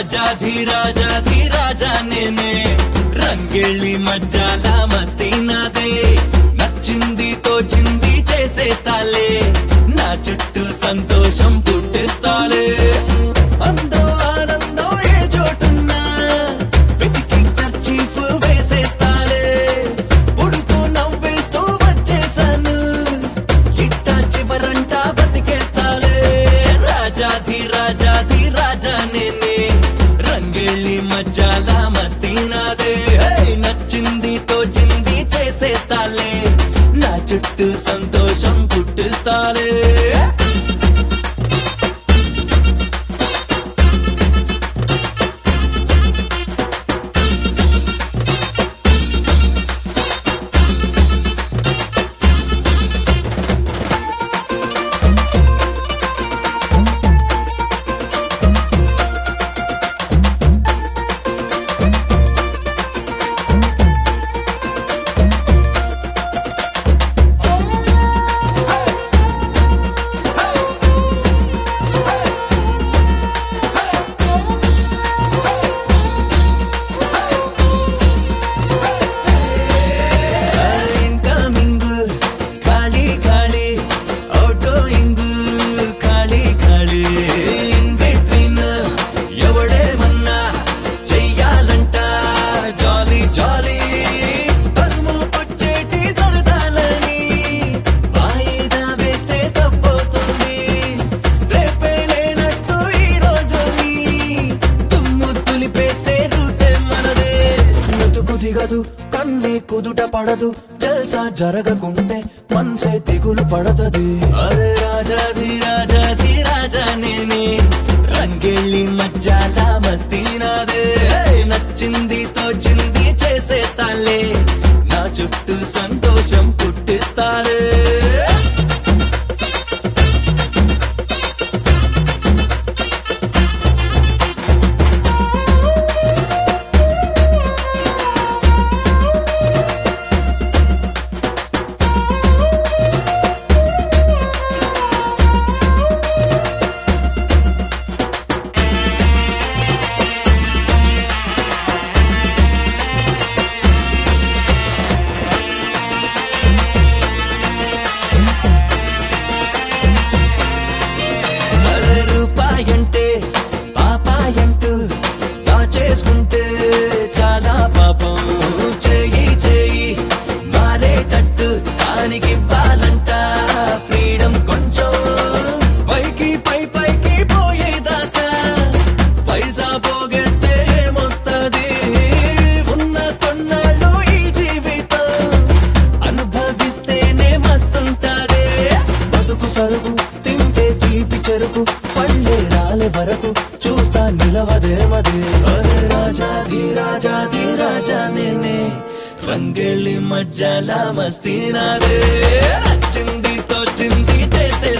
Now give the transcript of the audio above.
రాజాధి రాజాధి రాజా నేనే రంగెళ్ళి మజ్జాల మస్తీ నాదే నచ్చింది తోచింది చేసేస్తాలే నా చుట్టూ సంతోషం పుట్టిస్తాలే అందో ఆనందం ఏ చోటున్నా వెతికి ఖర్చీఫ్ వేసేస్తాలే పుడుతూ నవ్వేస్తూ వచ్చేసాను ఇట్టా చివరంటా బతికేస్తాలే రాజాధి రాజాధి రాజా నేనే రంగేళ్ళి మజ్జాల మస్తీ నాదే హే! నచ్చింది తోచింది చేసేస్తాలే నా చుట్టూ సంతోషం పుట్టిస్తాలే ఇన్కమింగ్ ఖాళీ ఖాళీ అవుటోయింగ్ ఖాళీ ఖాళీ ఇన్ బిట్వీన్ ఎవడేమన్నా చెయ్యాలంట జాలీ జాలీ తరుము వచ్చేటి సరదాలని వాయిదా వేస్తే తప్పవుతుంది రేపే లేనట్టు ఈ రోజుని తుమ్ము తులిపేసే రూటే మనదే ముతుకు దిగదు కన్నే కుదుట పడదు జల్సా జరగకుంటే మనసే దిగులు పడతది అరే రాజాది రాజాది రాజా నేనే రంగెళ్ళి మజ్జాల మస్తీ నాదే ఏయ్, నచ్చింది తోచింది చేసేస్తాలే నా చుట్టూ సంతోషం పుట్టిస్తాలే అరే రూపాయంటే పాపాయంటూ దాచేసుకుంటే చాలా పాపం చేయి చేయి మారేటట్టు దానికి ఇవ్వాలంట ఫ్రీడమ్ కొంచెం పైకి పై పైకి పోయేదాకా పైసా పోగేస్తే ఏమొస్తది ఉన్న కొన్నాళ్ళు ఈ జీవితం అనుభవిస్తేనే మస్తుంటాదే బతుకు సరుకు తింటే తీపి చెరుకు పళ్ళే రాలే వరకు చూస్తా నిలవదేమదే అరే రాజాది రాజాది రాజా నేనే రంగెళ్ళి మజ్జాల మస్తీ నాదే నచ్చింది తోచింది చేసే